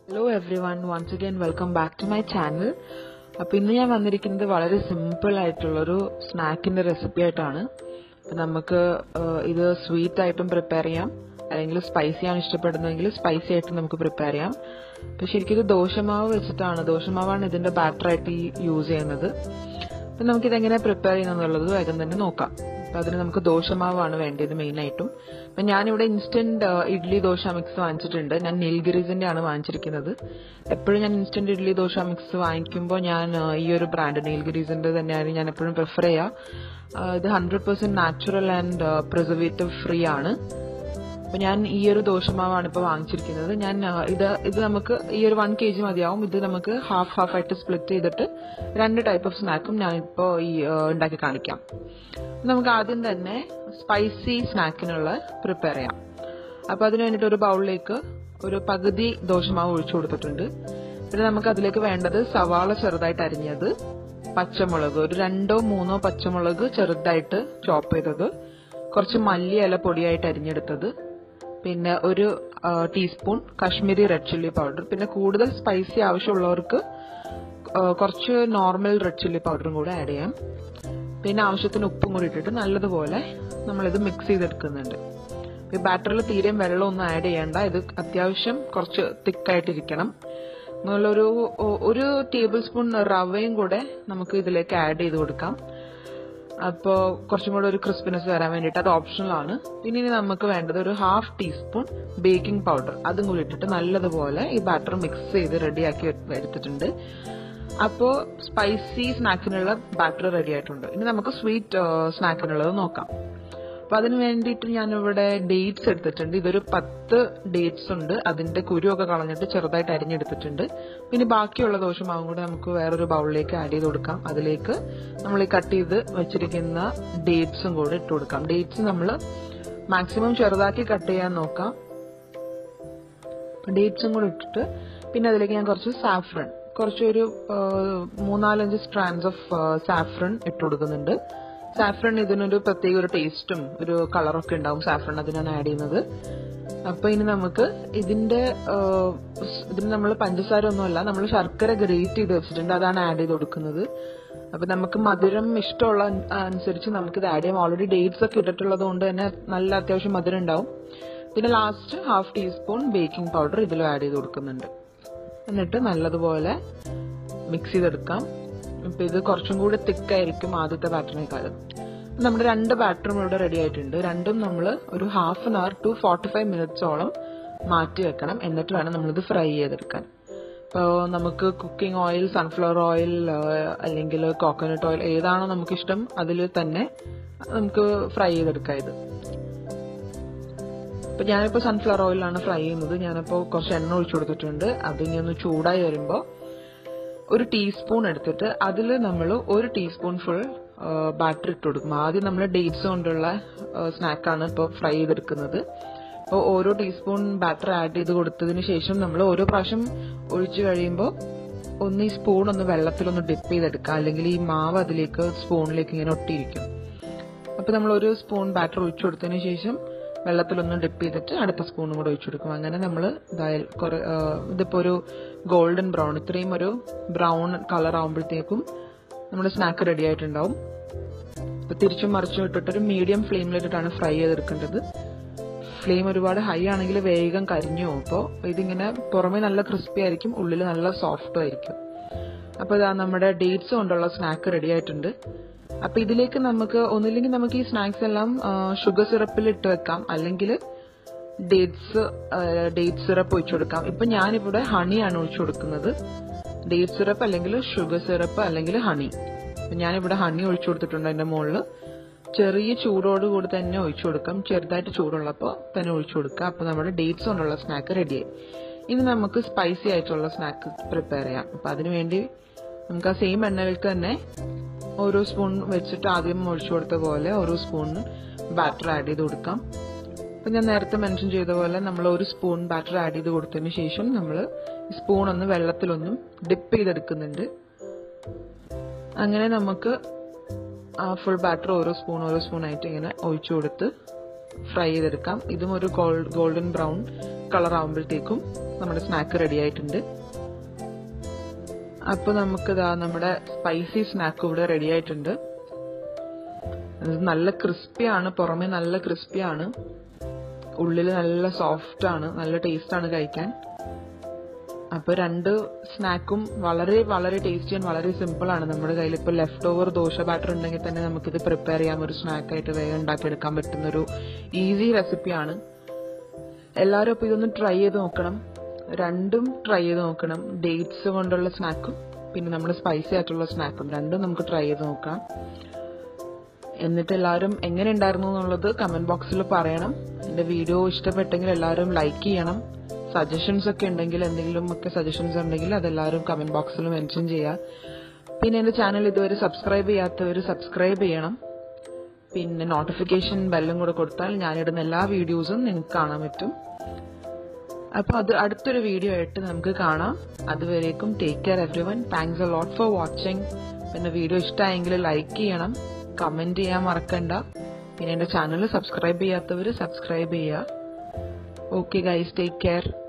hello everyone once again welcome back to my channel അപ്പൊ ഇന്ന് ഞാൻ വന്നിരിക്കുന്നത് വളരെ സിമ്പിൾ ആയിട്ടുള്ളൊരു സ്നാക്കിന്റെ റെസിപ്പി ആയിട്ടാണ് അപ്പൊ നമുക്ക് ഏഹ്, ഇത് സ്വീറ്റ് ആയിട്ടും പ്രിപ്പയർ ചെയ്യാം അല്ലെങ്കിൽ സ്പൈസി ആണ് ഇഷ്ടപ്പെടുന്നതെങ്കിൽ സ്പൈസി ആയിട്ടും നമുക്ക് പ്രിപ്പയർ ചെയ്യാം അപ്പൊ ശരിക്കും ഇത് ദോശമാവ് വെച്ചിട്ടാണ് ദോശമാവാണ് ഇതിന്റെ ബാറ്റർ ആയിട്ട് യൂസ് ചെയ്യുന്നത് അപ്പൊ നമുക്ക് ഇതെങ്ങനെ പ്രിപ്പയർ ചെയ്യുന്നുള്ളത് വേഗം തന്നെ നോക്കാം അപ്പൊ അതിന് നമുക്ക് ദോശമാവാണ് വേണ്ടത് മെയിൻ ആയിട്ടും അപ്പൊ ഞാനിവിടെ ഇൻസ്റ്റന്റ് ഇഡ്ലി ദോശ മിക്സ് വാങ്ങിച്ചിട്ടുണ്ട് ഞാൻ നീൽഗിരീസിന്റെ ആണ് വാങ്ങിച്ചിരിക്കുന്നത് എപ്പോഴും ഞാൻ ഇൻസ്റ്റന്റ് ഇഡ്ലി ദോശ മിക്സ് വാങ്ങിക്കുമ്പോൾ ഞാൻ ആ, ഈ ഒരു ബ്രാൻഡ് നീൽഗിരീസിന്റെ തന്നെയാണ് ഞാൻ എപ്പോഴും പ്രിഫർ ചെയ്യുക ആ, ഇത് hundred percent natural and preservative free ആണ് അപ്പൊ ഞാൻ ഈ ഒരു ദോശമാവാണ് ഇപ്പൊ വാങ്ങിച്ചിരിക്കുന്നത് ഞാൻ ആ, ഇത് ഇത് നമുക്ക് ഈ ഒരു വൺ കെ ജി മതിയാവും ഇത് നമുക്ക് ഹാഫ് ഹാഫ് ആയിട്ട് സ്പ്ലിറ്റ് ചെയ്തിട്ട് രണ്ട് ടൈപ്പ് ഓഫ് സ്നാക്കും ഞാൻ ഇപ്പോ ഈ ആ, ഉണ്ടാക്കി കാണിക്കാം നമുക്ക് ആദ്യം തന്നെ സ്പൈസി സ്നാക്കിനുള്ള പ്രിപ്പയർ ചെയ്യാം അപ്പൊ അതിന് വേണ്ടിട്ട് ഒരു ബൗളിലേക്ക് ഒരു പകുതി ദോശമാവ് ഒഴിച്ചു കൊടുത്തിട്ടുണ്ട് പിന്നെ നമുക്ക് അതിലേക്ക് വേണ്ടത് സവാള ചെറുതായിട്ട് അരിഞ്ഞത് പച്ചമുളക് ഒരു രണ്ടോ മൂന്നോ പച്ചമുളക് ചെറുതായിട്ട് ചോപ്പ് ചെയ്തത് കുറച്ച് മല്ലിയില പൊടിയായിട്ട് അരിഞ്ഞെടുത്തത് പിന്നെ ഒരു ആ, teaspoon Kashmiri red chilli powder പിന്നെ കൂടുതൽ സ്പൈസി ആവശ്യമുള്ളവർക്ക് ആ, കുറച്ച് നോർമൽ റെഡ് ചില്ലി പൗഡറും കൂടെ ആഡ് ചെയ്യാം പിന്നെ ആവശ്യത്തിന് ഉപ്പും കൂടി ഇട്ടിട്ട് നല്ലതുപോലെ നമ്മളിത് മിക്സ് ചെയ്തെടുക്കുന്നുണ്ട് ഈ ബാറ്ററിൽ തീരെയും വെള്ളമൊന്നും ആഡ് ചെയ്യണ്ട ഇത് അത്യാവശ്യം കുറച്ച് തിക്കായിട്ടിരിക്കണം ഒരു ഒരു ടേബിൾ സ്പൂൺ റവയും കൂടെ നമുക്ക് ഇതിലേക്ക് ആഡ് ചെയ്ത് കൊടുക്കാം അപ്പോൾ കുറച്ചും കൂടെ ഒരു ക്രിസ്പിനെസ് വരാൻ വേണ്ടിയിട്ട് അത് ഓപ്ഷണൽ ആണ് പിന്നെ ഇനി നമുക്ക് വേണ്ടത് ഒരു ഹാഫ് ടീസ്പൂൺ ബേക്കിംഗ് പൗഡർ അതും കൂടി ഇട്ടിട്ട് നല്ലതുപോലെ ഈ ബാറ്റർ മിക്സ് ചെയ്ത് റെഡിയാക്കി എടുത്തിട്ടുണ്ട് അപ്പോൾ സ്പൈസി സ്നാക്കിനുള്ള ബാറ്റർ റെഡി ആയിട്ടുണ്ട് ഇനി നമുക്ക് സ്വീറ്റ് സ്നാക്കിനുള്ളത് നോക്കാം അപ്പൊ അതിന് വേണ്ടിയിട്ട് ഞാനിവിടെ ഡേറ്റ്സ് എടുത്തിട്ടുണ്ട് ഇതൊരു പത്ത് ഡേറ്റ്സ് ഉണ്ട് അതിന്റെ കുരുവൊക്കെ കളഞ്ഞിട്ട് ചെറുതായിട്ട് അരിഞ്ഞെടുത്തിട്ടുണ്ട് പിന്നെ ബാക്കിയുള്ള ദോശമാവും കൂടെ നമുക്ക് വേറൊരു ബൗളിലേക്ക് ആഡ് ചെയ്ത് കൊടുക്കാം അതിലേക്ക് നമ്മൾ ഈ കട്ട് ചെയ്ത് വെച്ചിരിക്കുന്ന ഡേറ്റ്സും കൂടെ ഇട്ട് കൊടുക്കാം ഡേറ്റ്സ് നമ്മൾ മാക്സിമം ചെറുതാക്കി കട്ട് ചെയ്യാൻ നോക്കാം ഡേറ്റ്സും കൂടെ ഇട്ടിട്ട് പിന്നെ അതിലേക്ക് ഞാൻ കുറച്ച് സാഫ്രൺ കുറച്ചൊരു ആ, മൂന്നാലഞ്ച് സ്ട്രാൻഡ്സ് ഓഫ് സാഫ്രൺ ഇട്ട് കൊടുക്കുന്നുണ്ട് സാഫ്രൺ ഇതിനൊരു പ്രത്യേക ഒരു ടേസ്റ്റും ഒരു കളറൊക്കെ ഉണ്ടാവും സാഫ്രൺ അതിനാണ് ആഡ് ചെയ്യുന്നത് അപ്പൊ ഇനി നമുക്ക് ഇതിന്റെ ആ, സ് ഇതിന് നമ്മൾ പഞ്ചസാര ഒന്നുമല്ല നമ്മൾ ശർക്കര ഗ്രേറ്റ് ചെയ്ത് വെച്ചിട്ടുണ്ട് അതാണ് ആഡ് ചെയ്ത് കൊടുക്കുന്നത് അപ്പൊ നമുക്ക് മധുരം ഇഷ്ടമുള്ള അൻ- അനുസരിച്ച് നമുക്ക് ഇത് ആഡ് ചെയ്യാം ഓൾറെഡി ഡേറ്റ്സ് ഒക്കെ ഇട്ടിട്ടുള്ളത് കൊണ്ട് തന്നെ നല്ല അത്യാവശ്യം മധുരം ഉണ്ടാവും പിന്നെ last half teaspoon baking powder ഇതിലും ആഡ് ചെയ്ത് കൊടുക്കുന്നുണ്ട് എന്നിട്ട് നല്ലതുപോലെ മിക്സ് ചെയ്തെടുക്കാം ഇപ്പൊ ഇത് കുറച്ചും കൂടി തിക്കായിരിക്കും ആദ്യത്തെ ബാറ്ററിനേക്കാളും നമ്മുടെ രണ്ട് ബാറ്ററും ഇവിടെ റെഡി ആയിട്ടുണ്ട് രണ്ടും നമ്മൾ ഒരു half an hour to forty five മിനിറ്റ്സോളം മാറ്റി വെക്കണം എന്നിട്ട് വേണം നമ്മളിത് ഫ്രൈ ചെയ്തെടുക്കാൻ ഇപ്പോൾ നമുക്ക് കുക്കിംഗ് ഓയിൽ സൺഫ്ലവർ ഓയിൽ അല്ലെങ്കിൽ കോക്കനട്ട് ഓയിൽ ഏതാണോ നമുക്ക് ഇഷ്ടം അതിൽ തന്നെ നമുക്ക് ഫ്രൈ ചെയ്തെടുക്കാം ഇത് ഇപ്പൊ ഞാനിപ്പോ സൺഫ്ലവർ ഓയിലാണ് ഫ്രൈ ചെയ്യുന്നത് ഞാനിപ്പോ കുറച്ച് എണ്ണ ഒഴിച്ചു കൊടുത്തിട്ടുണ്ട് അത് ഇനി ഒന്ന് ചൂടായി വരുമ്പോ ഒരു ടീസ്പൂൺ എടുത്തിട്ട് അതിൽ നമ്മൾ ഒരു ടീസ്പൂൺ ഫുൾ ബാറ്റർ ഇട്ട് കൊടുക്കും ആദ്യം നമ്മൾ ഡേറ്റ്സ് കൊണ്ടുള്ള സ്നാക്കാണ് ഇപ്പോൾ ഫ്രൈ ചെയ്തെടുക്കുന്നത് അപ്പോൾ ഓരോ ടീസ്പൂൺ ബാറ്റർ ആഡ് ചെയ്ത് കൊടുത്തതിന് ശേഷം നമ്മൾ ഓരോ പ്രാവശ്യം ഒഴിച്ചു കഴിയുമ്പോൾ ഒന്ന് ഈ സ്പൂൺ ഒന്ന് വെള്ളത്തിലൊന്ന് ഡിപ്പ് ചെയ്തെടുക്കുക അല്ലെങ്കിൽ ഈ മാവ് അതിലേക്ക് സ്പൂണിലേക്ക് ഇങ്ങനെ ഒട്ടിയിരിക്കും അപ്പൊ നമ്മൾ ഒരു സ്പൂൺ ബാറ്റർ ഒഴിച്ചു കൊടുത്തതിന് ശേഷം വെള്ളത്തിലൊന്ന് ഡിപ്പ് ചെയ്തിട്ട് അടുത്ത സ്പൂണും കൂടെ ഒഴിച്ചു കൊടുക്കും അങ്ങനെ നമ്മൾ ഇതിപ്പോ ഒരു ഗോൾഡൻ ബ്രൗൺ ഇത്രയും ഒരു ബ്രൗൺ കളർ ആകുമ്പോഴത്തേക്കും നമ്മുടെ സ്നാക്ക് റെഡി ആയിട്ടുണ്ടാവും അപ്പൊ തിരിച്ചും മറിച്ചും ഇട്ടിട്ട് ഒരു മീഡിയം ഫ്ലെയിമിലിട്ടിട്ടാണ് ഫ്രൈ ചെയ്തെടുക്കേണ്ടത് ഫ്ലെയിം ഒരുപാട് ഹൈ ആണെങ്കിൽ വേഗം കരിഞ്ഞു പോകും അപ്പോൾ ഇതിങ്ങനെ പുറമെ നല്ല ക്രിസ്പി ആയിരിക്കും ഉള്ളിൽ നല്ല സോഫ്റ്റും ആയിരിക്കും അപ്പൊ ഇതാ നമ്മുടെ ഡേറ്റ്സ് കൊണ്ടുള്ള സ്നാക്ക് റെഡി ആയിട്ടുണ്ട് അപ്പൊ ഇതിലേക്ക് നമുക്ക് ഒന്നില്ലെങ്കിൽ നമുക്ക് ഈ സ്നാക്സ് എല്ലാം ഷുഗർ സിറപ്പിൽ ഇട്ട് വെക്കാം അല്ലെങ്കിൽ ഡേറ്റ്സ് ഡേറ്റ് സിറപ്പ് ഒഴിച്ചു കൊടുക്കാം ഇപ്പൊ ഞാനിവിടെ ഹണിയാണ് ഒഴിച്ചു കൊടുക്കുന്നത് ഡേറ്റ് സിറപ്പ് അല്ലെങ്കിൽ ഷുഗർ സിറപ്പ് അല്ലെങ്കിൽ ഹണി അപ്പൊ ഞാനിവിടെ ഹണി ഒഴിച്ചു കൊടുത്തിട്ടുണ്ട് അതിന്റെ മുകളിൽ ചെറിയ ചൂടോട് കൂടി തന്നെ ഒഴിച്ചു കൊടുക്കാം ചെറുതായിട്ട് ചൂടുള്ളപ്പോൾ തന്നെ ഒഴിച്ചു കൊടുക്കാം അപ്പൊ നമ്മുടെ ഡേറ്റ്സ് കൊണ്ടുള്ള സ്നാക്ക് റെഡിയായി ഇനി നമുക്ക് സ്പൈസി ആയിട്ടുള്ള സ്നാക്ക് പ്രിപ്പയർ ചെയ്യാം അപ്പൊ അതിനു വേണ്ടി നമുക്ക് ആ സെയിം എണ്ണയിലേക്ക് തന്നെ ഓരോ സ്പൂൺ വെച്ചിട്ട് ആദ്യം ഒഴിച്ചു കൊടുത്ത പോലെ ഓരോ സ്പൂൺ ബാറ്റർ ആഡ് ചെയ്ത് കൊടുക്കാം അപ്പൊ ഞാൻ നേരത്തെ മെൻഷൻ ചെയ്ത പോലെ നമ്മൾ ഒരു സ്പൂൺ ബാറ്റർ ആഡ് ചെയ്ത് കൊടുത്തതിന് ശേഷം നമ്മൾ സ്പൂൺ ഒന്ന് വെള്ളത്തിലൊന്നും ഡിപ്പ് ചെയ്തെടുക്കുന്നുണ്ട് അങ്ങനെ നമുക്ക് ആ ഫുൾ ബാറ്റർ ഓരോ സ്പൂൺ ഓരോ സ്പൂൺ ആയിട്ട് ഇങ്ങനെ ഒഴിച്ചു കൊടുത്ത് ഫ്രൈ ചെയ്തെടുക്കാം ഇതും ഒരു ഗോൾഡ് ഗോൾഡൻ ബ്രൗൺ കളർ ആകുമ്പോഴത്തേക്കും നമ്മുടെ സ്നാക്ക് റെഡി ആയിട്ടുണ്ട് അപ്പൊ നമുക്ക് ഇതാ നമ്മുടെ സ്പൈസി സ്നാക്ക് ഇവിടെ റെഡി ആയിട്ടുണ്ട് ഇത് നല്ല ക്രിസ്പിയാണ് പുറമെ നല്ല ക്രിസ്പിയാണ് ഉള്ളിൽ നല്ല സോഫ്റ്റ് ആണ് നല്ല ടേസ്റ്റ് ആണ് കഴിക്കാൻ അപ്പൊ രണ്ട് സ്നാക്കും വളരെ വളരെ ടേസ്റ്റി ആൻഡ് വളരെ സിമ്പിൾ ആണ് നമ്മുടെ കയ്യിൽ ഇപ്പൊ ലെഫ്റ്റ് ഓവർ ദോശ ബാറ്റർ ഉണ്ടെങ്കിൽ തന്നെ നമുക്കിത് പ്രിപ്പയർ ചെയ്യാം ഒരു സ്നാക്ക് ആയിട്ട് വേഗം ഉണ്ടാക്കിയെടുക്കാൻ പറ്റുന്ന ഒരു ഈസി റെസിപ്പിയാണ് എല്ലാവരും അപ്പൊ ഇതൊന്ന് ട്രൈ ചെയ്ത് നോക്കണം രണ്ടും ട്രൈ ചെയ്ത് നോക്കണം ഡേറ്റ്സ് കൊണ്ടുള്ള സ്നാക്കും പിന്നെ നമ്മുടെ സ്പൈസി ആയിട്ടുള്ള സ്നാക്കും രണ്ടും നമുക്ക് ട്രൈ ചെയ്ത് നോക്കാം എന്നിട്ട് എല്ലാവരും എങ്ങനെ ഉണ്ടായിരുന്നു എന്നുള്ളത് കമന്റ് ബോക്സിൽ പറയണം എന്റെ വീഡിയോ ഇഷ്ടപ്പെട്ടെങ്കിൽ എല്ലാവരും ലൈക്ക് ചെയ്യണം സജഷൻസ് ഒക്കെ ഉണ്ടെങ്കിൽ എന്തെങ്കിലും ഒക്കെ സജഷൻസ് ഉണ്ടെങ്കിൽ അതെല്ലാവരും കമന്റ് ബോക്സിൽ മെൻഷൻ ചെയ്യുക പിന്നെ എന്റെ ചാനൽ ഇതുവരെ സബ്സ്ക്രൈബ് ചെയ്യാത്തവർ സബ്സ്ക്രൈബ് ചെയ്യണം പിന്നെ നോട്ടിഫിക്കേഷൻ ബെല്ലും കൂടെ കൊടുത്താൽ ഞാനിടുന്ന എല്ലാ വീഡിയോസും നിങ്ങൾക്ക് കാണാൻ പറ്റും അപ്പൊ അത് അടുത്തൊരു വീഡിയോ ആയിട്ട് നമുക്ക് കാണാം അതുവരേക്കും take care everyone thanks a lot for watching പിന്നെ വീഡിയോ ഇഷ്ടമായെങ്കിൽ ലൈക്ക് ചെയ്യണം കമന്റ് ചെയ്യാൻ മറക്കണ്ട പിന്നെ എന്റെ ചാനൽ സബ്സ്ക്രൈബ് ചെയ്യാത്തവർ സബ്സ്ക്രൈബ് ചെയ്യുക ഓക്കെ ഗൈസ് ടേക്ക് കെയർ